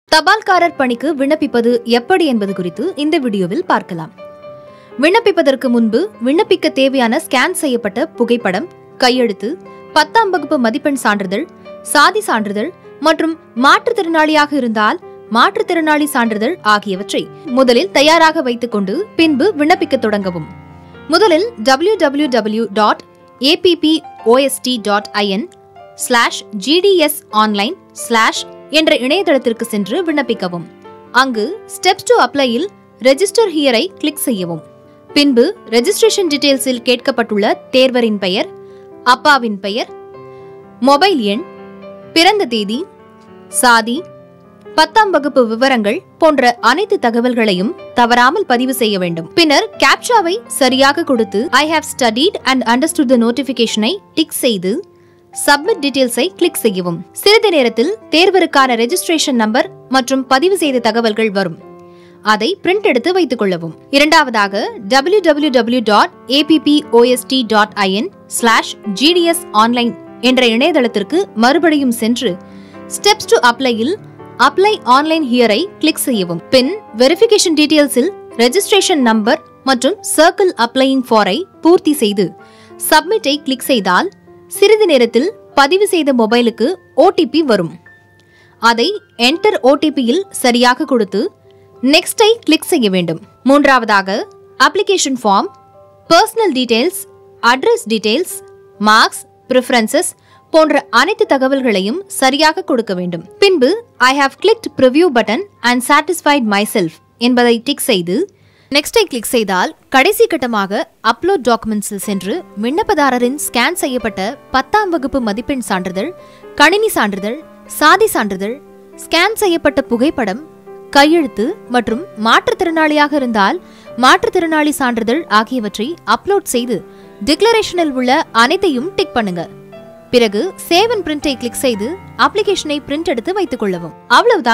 தபால்காரர் பணிக்கு விண்ணப்பிப்பது எப்படி என்பது குறித்து இந்த வீடியோவில் பார்க்கலாம் விண்ணப்பிப்பதற்கு முன்பு விண்ணப்பிக்க தேவையான ஸ்கேன் செய்யப்பட்ட புகைப்படம் கையெழுத்து பத்தாம் வகுப்பு மதிப்பெண் சான்றிதழ் சாதி சான்றிதழ் மற்றும் மாற்றுத்திறனாளியாக இருந்தால் மாற்றுத்திறனாளி சான்றிதழ் ஆகியவற்றை முதலில் தயாராக வைத்துக்கொண்டு பின்பு விண்ணப்பிக்க தொடங்கவும் முதலில் www.appOST.in dot APP OST dot IN slash GTS online slash என்ற இணையதளத்திற்கு சென்று விண்ணப்பிக்கவும் அங்கு ஸ்டெப்ஸ் டு அப்ளையில் ரெஜிஸ்டர் ஹியரை கிளிக் செய்யவும் பின்பு ரெஜிஸ்ட்ரேஷன் டீடைல்ஸில் கேட்கப்பட்டுள்ள தேர்வரின் பெயர் அப்பாவின் பெயர் மொபைல் எண் பிறந்த தேதி சாதி பத்தாம் வகுப்பு விவரங்கள் போன்ற அனைத்து தகவல்களையும் தவறாமல் பதிவு செய்ய வேண்டும் பின்னர் கேப்சாவை சரியாக கொடுத்து I have studied and understood the நோட்டிபிகேஷனை டிக் செய்து சப்மிட் டீடைல்ஸை கிளிக் செய்யவும் சிறிது நேரத்தில் தேர்வருக்கான ரெஜிஸ்ட்ரேஷன் நம்பர் மற்றும் பதிவு செய்த தகவல்கள் வரும் அதை பிரிண்ட் எடுத்து வைத்துக் கொள்ளவும் இரண்டாவதாக www.appOST.in dot APP dot IN slash GTS online என்ற இணையதளத்திற்கு மறுபடியும் சென்று ஸ்டெப்ஸ் டு அப்ளையில் அப்ளை ஆன்லைன் ஹியரை கிளிக் செய்யவும் பின் வெரிஃபிகேஷன் டீடைல்ஸில் ரெஜிஸ்ட்ரேஷன் நம்பர் மற்றும் சர்க்கிள் அப்ளையிங் ஃபாரை பூர்த்தி செய்து சப்மிட்டை கிளிக் செய்தால் சிறிது நேரத்தில் பதிவு செய்த மொபைலுக்கு ஓடிபி வரும் அதை என்டர் ஓடிபியில் சரியாக கொடுத்து நெக்ஸ்டை கிளிக் செய்ய வேண்டும் மூன்றாவதாக application form personal details address details marks preferences போன்ற அனைத்து தகவல்களையும் சரியாக கொடுக்க வேண்டும் பின்பு I have clicked preview button and satisfied my செல்ஃப் என்பதை டிக் செய்து நெக்ஸ்டை கிளிக் செய்தால் கடைசி கட்டமாக அப்லோட் டாக்குமெண்ட்ஸில் சென்று விண்ணப்பதாரரின் ஸ்கேன் செய்யப்பட்ட பத்தாம் வகுப்பு மதிப்பெண் சான்றிதழ் கணினி சான்றிதழ் சாதி சான்றிதழ் ஸ்கேன் செய்யப்பட்ட புகைப்படம் கையெழுத்து மற்றும் மாற்றுத்திறனாளியாக இருந்தால் மாற்றுத்திறனாளி சான்றிதழ் ஆகியவற்றை அப்லோட் செய்து டிக்ளரேஷனில் உள்ள அனைத்தையும் டிக் பண்ணுங்க பிறகு சேவ் அண்ட் பிரிண்டை கிளிக் செய்து அப்ளிகேஷனை பிரிண்ட் எடுத்து வைத்துக் கொள்ளவும் அவ்வளவுதான்